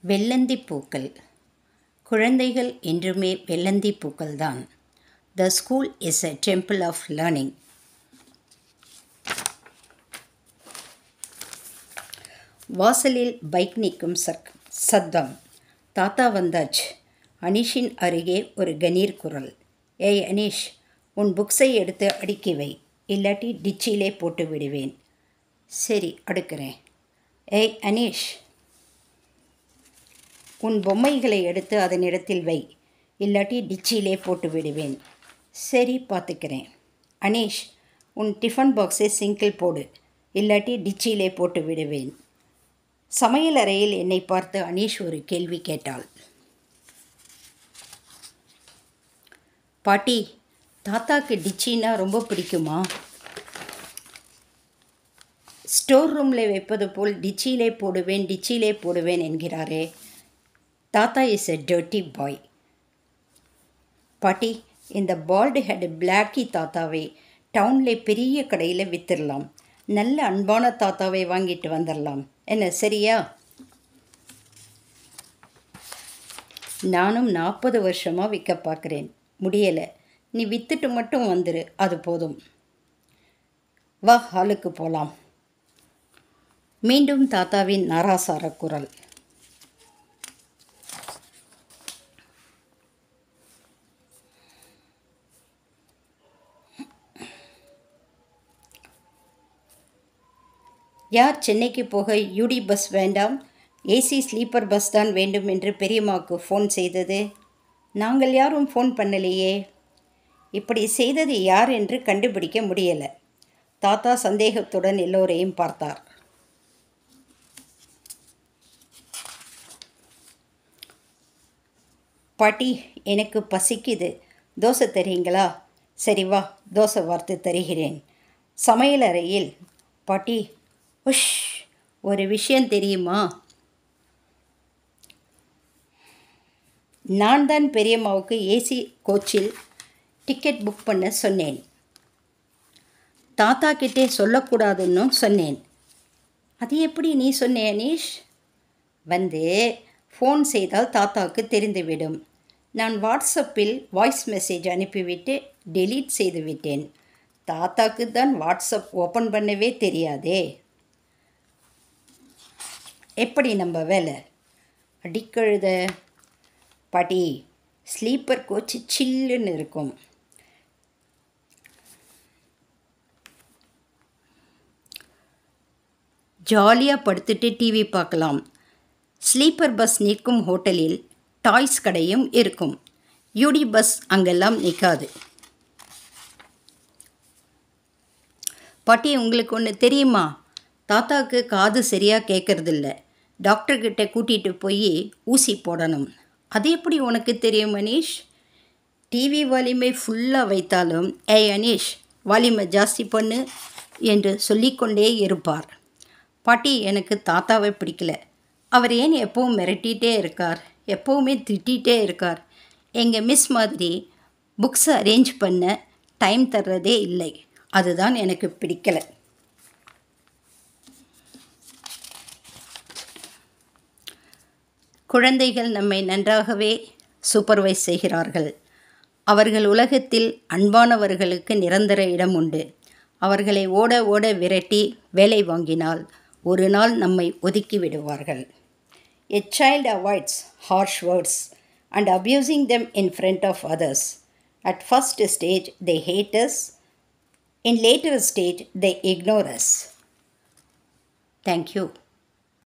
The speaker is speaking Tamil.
வெள்ளந்தி பூக்கள் குழந்தைகள் என்றுமே வெள்ளந்தி பூக்கள்தான் the school is a temple of learning வாசலில் பைக் நிற்கும் சக் சத்தம் தாத்தா வந்தாச்சு அனீஷின் அருகே ஒரு கணீர் குரல் ஏய் அனீஷ் உன் புக்ஸை எடுத்து அடுக்கி வை இல்லாட்டி டிச்சிலே போட்டு விடுவேன் சரி அடுக்கிறேன் ஏய் அனீஷ் உன் பொம்மைகளை எடுத்து அதனிடத்தில் வை இல்லாட்டி டிச்சிலே போட்டு விடுவேன் சரி பார்த்துக்கிறேன் அனீஷ் உன் டிஃபன் பாக்ஸை சிங்கிள் போடு இல்லாட்டி டிச்சிலே போட்டு விடுவேன் சமையல் அறையில் என்னை பார்த்து அனீஷ் ஒரு கேள்வி கேட்டாள் பாட்டி தாத்தாக்கு டிச்சின்னா ரொம்ப பிடிக்குமா ஸ்டோர் ரூமில் வைப்பது போல் டிச்சிலே போடுவேன் டிச்சிலே போடுவேன் என்கிறாரே தாத்தா இஸ் எ டர்ட்டி பாய் பாட்டி இந்த பால்டு ஹெட் பிளாக்கி தாத்தாவை டவுனில் பெரிய கடையில் விற்றுடலாம் நல்ல அன்பான தாத்தாவை வாங்கிட்டு வந்துடலாம் என்ன சரியா நானும் நாற்பது வருஷமாக விற்க பார்க்குறேன் முடியலை நீ விற்றுட்டு மட்டும் வந்துரு அது போதும் வா ஹாலுக்கு போகலாம் மீண்டும் தாத்தாவின் நாராசார குரல் யார் சென்னைக்கு போக யூடி பஸ் வேண்டாம் ஏசி ஸ்லீப்பர் பஸ் தான் வேண்டும் என்று பெரியம்மாவுக்கு ஃபோன் செய்தது நாங்கள் யாரும் ஃபோன் பண்ணலையே இப்படி செய்தது யார் என்று கண்டுபிடிக்க முடியலை தாத்தா சந்தேகத்துடன் எல்லோரையும் பார்த்தார் பாட்டி எனக்கு பசிக்குது தோசை தரீங்களா சரி வா தோசை வார்த்து தருகிறேன் சமையல் அறையில் பாட்டி உஷ் ஒரு விஷயம் தெரியுமா நான் தான் பெரியம்மாவுக்கு ஏசி கோச்சில் டிக்கெட் புக் பண்ண சொன்னேன் தாத்தா கிட்டே சொல்லக்கூடாதுன்னு சொன்னேன் அது எப்படி நீ சொன்னே அனீஷ் வந்து ஃபோன் செய்தால் தாத்தாவுக்கு தெரிந்துவிடும் நான் வாட்ஸ்அப்பில் வாய்ஸ் மெசேஜ் அனுப்பிவிட்டு டெலீட் செய்து விட்டேன் தாத்தாக்கு தான் வாட்ஸ்அப் ஓப்பன் பண்ணவே தெரியாதே எப்படி நம்ம வேலை அடிக்கழுத பாட்டி ஸ்லீப்பர் கோச் சில்லுன்னு இருக்கும் ஜாலியாக படுத்துட்டு டிவி பார்க்கலாம் ஸ்லீப்பர் பஸ் நிற்கும் ஹோட்டலில் டாய்ஸ் கடையும் இருக்கும் யூடி பஸ் அங்கெல்லாம் நிற்காது பாட்டி உங்களுக்கு ஒன்று தெரியுமா தாத்தாவுக்கு காது சரியாக கேட்கறதில்ல டாக்டர்கிட்ட கூட்டிகிட்டு போய் ஊசி போடணும் அது எப்படி உனக்கு தெரியும் அனீஷ் டிவி வால்யூமை ஃபுல்லாக வைத்தாலும் ஏய் அனீஷ் வால்யூமை ஜாஸ்தி பண்ணு என்று சொல்லிக்கொண்டே இருப்பார் பாட்டி எனக்கு தாத்தாவை பிடிக்கல அவர் ஏன் எப்பவும் மிரட்டிகிட்டே இருக்கார் எப்போவுமே திட்டிகிட்டே இருக்கார் எங்கள் மிஸ் மாதிரி புக்ஸை அரேஞ்ச் பண்ண டைம் தர்றதே இல்லை அதுதான் எனக்கு பிடிக்கலை குழந்தைகள் நம்மை நன்றாகவே சூப்பர்வைஸ் செய்கிறார்கள் அவர்கள் உலகத்தில் அன்பானவர்களுக்கு நிரந்தர இடம் உண்டு அவர்களை ஓட ஓட விரட்டி வேலை வாங்கினால் ஒரு நாள் நம்மை ஒதுக்கி விடுவார்கள் a child avoids harsh words and abusing them in front of others at first stage they hates in later stage they ignores thank you